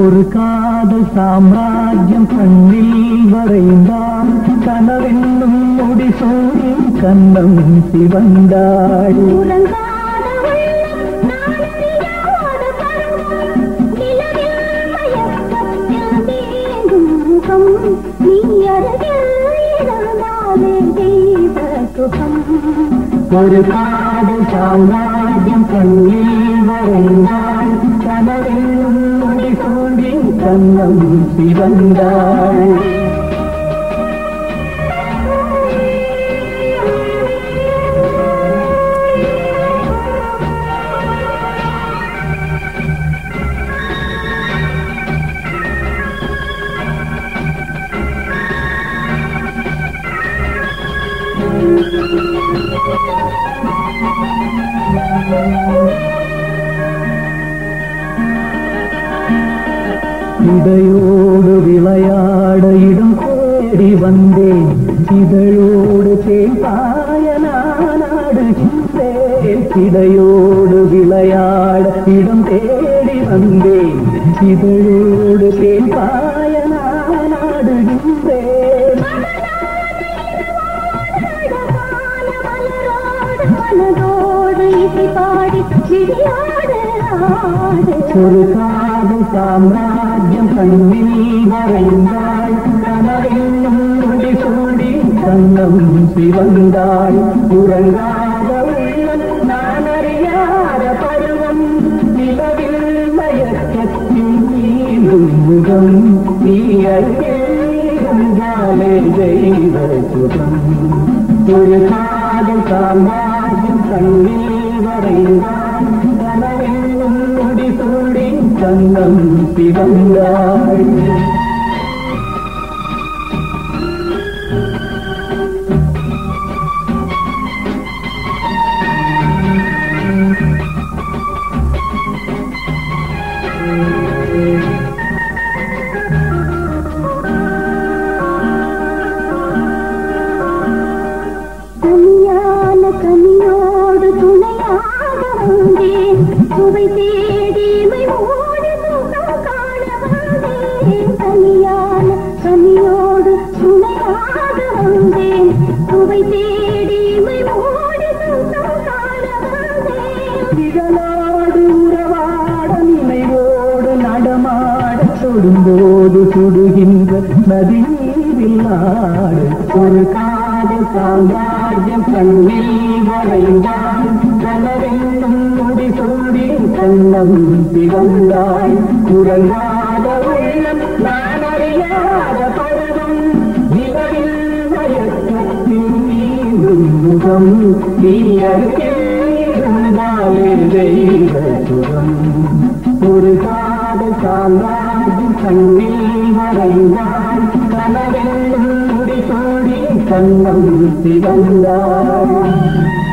ஒரு காதல் சாம்ராஜ்யம் கண்ணில் வரைந்தாள் கனவென்னும் முடிசூடி கண்ணம் சிவந்தாள் உறங்காத உள்ளம் நாளறியாத பருவம் நிலவில் மயக்கத்தில் நீங்கும் முகம் நீ அருகில் இருந்தாலே தெய்வ சுகம் ஒரு காதல் சாம்ராஜ்யம் கண்ணில் வரைந்தாள் கனவென்னும் முடிசூடி கண்ணம் சிவந்தாள் இடையோடு விளையாட இடம் தேடி வந்தேன் இதழோடு தேய்பாய நாடுகின்றேன் இடையோடு விளையாட இடம் தேடி வந்தேன் இதழோடு தேய்பாய நாடுகின்றேன் அழகான மலரோடு மனதோடு இசை பாடி விளையாடு ஆடு ஒரு காதல் சாம்ராஜ்யம் கண்ணில் வரைந்தாள் கனவென்னும் முடிசூடி கண்ணம் சிவந்தாள் உறங்காத உள்ளம் நான் அறியாத பருவம் நிலவில் மயக்கத்தில் நீந்தும் முகம் நீ அருகே தெய்வ சுகம் ஒரு காதல் சாம்ராஜ்யம் கண்ணில் வரைந்தாள் கனவென்னும் முடிசூடி கண்ணம் சிவந்தாள் தனியான கனியோடு துணையாக வந்தேன் சுவை தேடிமை ஓடி முகம் காண வந்தேன் தனியான கனியோடு துணையாக வந்தேன் சுவை தேடிமை ஓடி முகம் காண வந்தேன் நிழலாடு உறவாட நினைவோடு நடமாட தொடும்போது சுடுகின்ற நதி நீரில் ஆடு ஒரு காதல் சாம்ராஜ்யம் கண்ணில் வரைந்தாள் கனவென்னும் முடி சூடி கண்ணம் சிவந்தாள் உறங்காத உள்ளம் நான் அறியாத பருவம் நிலவில் மயக்கத்தில் நீந்தும் முகம் நீ அருகே இருந்தாலே தெய்வ சுகம் ஒரு காதல் சாம்ராஜ்யம் கண்ணில் மறைந்தாள் கனவென்னும் முடிசூடி கண்ணம் சிவந்தாள்